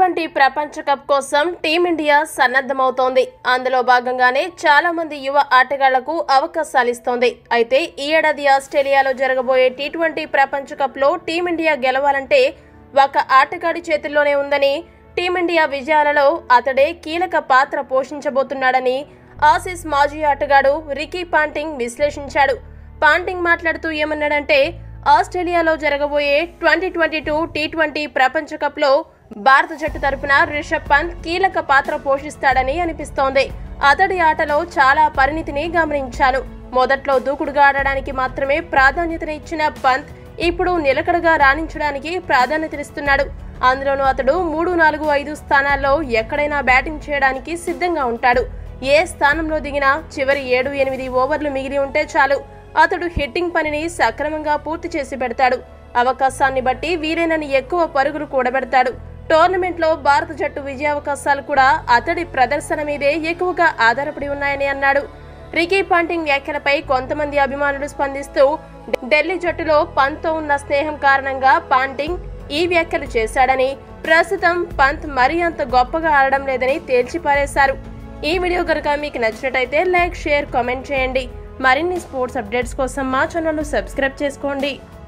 twenty ప్రపంచ cup కోసం team India సన్నద్ధమవుతోంది అందులో భాగంగానే చాలా మంది యువ ఆటగాళ్లకు అవకాశాలు ఇస్తోంది అయితే ఈ ఏడాది ఆస్ట్రేలియాలో జరగబోయే టీ ట్వంటీ ప్రపంచ కప్లో టీమిండియా గెలవాలంటే ఒక ఆటగాడి చేతుల్లోనే ఉందని టీమిండియా విజయాలలో అతడే కీలక పాత్ర పోషించబోతున్నాడని ఆసీస్ మాజీ ఆటగాడు రికీ పాంటింగ్ విశ్లేషించాడు పాంటింగ్ మాట్లాడుతూ ఏమన్నాడంటే ఆస్ట్రేలియాలో జరగబోయే twenty twenty two T twenty ప్రపంచ కప్లో భారత జట్టు తరపున రిషబ్ పంత్ కీలక పాత్ర పోషిస్తాడని అనిపిస్తోంది అతడి ఆటలో చాలా పరిణితిని గమనించాను మొదట్లో దూకుడుగా ఆడడానికి మాత్రమే ప్రాధాన్యతని ఇచ్చిన పంత్ ఇప్పుడు నిలకడగా రాణించడానికి ప్రాధాన్యతనిస్తున్నాడు అందులోనూ అతడు మూడు నాలుగు ఐదు స్థానాల్లో ఎక్కడైనా బ్యాటింగ్ చేయడానికి సిద్ధంగా ఉంటాడు ఏ స్థానంలో దిగినా చివరి ఏడు ఎనిమిది ఓవర్లు మిగిలి ఉంటే చాలు అతడు హిట్టింగ్ పనిని సక్రమంగా పూర్తి చేసి పెడతాడు అవకాశాన్ని బట్టి వీలైనని ఎక్కువ పరుగులు కూడబెడతాడు టోర్నమెంట్లో భారత జట్టు విజయావకాశాలు కూడా అతడి ప్రదర్శన మీదే ఎక్కువగా ఆధారపడి ఉన్నాయని అన్నాడు రికీ పాంటింగ్ వ్యాఖ్యలపై కొంతమంది అభిమానులు స్పందిస్తూ ఢిల్లీ జట్టులో పంత్తో ఉన్న స్నేహం కారణంగా పాంటింగ్ ఈ వ్యాఖ్యలు చేశాడని ప్రస్తుతం పంత్ మరీ అంత గొప్పగా ఆడడం లేదని తేల్చిపారేశారు ఈ వీడియో కనుక మీకు నచ్చినట్టయితే లైక్ షేర్ కామెంట్ చేయండి మరిన్ని స్పోర్ట్స్ అప్డేట్స్ కోసం మా ఛానల్ సబ్స్క్రైబ్ చేసుకోండి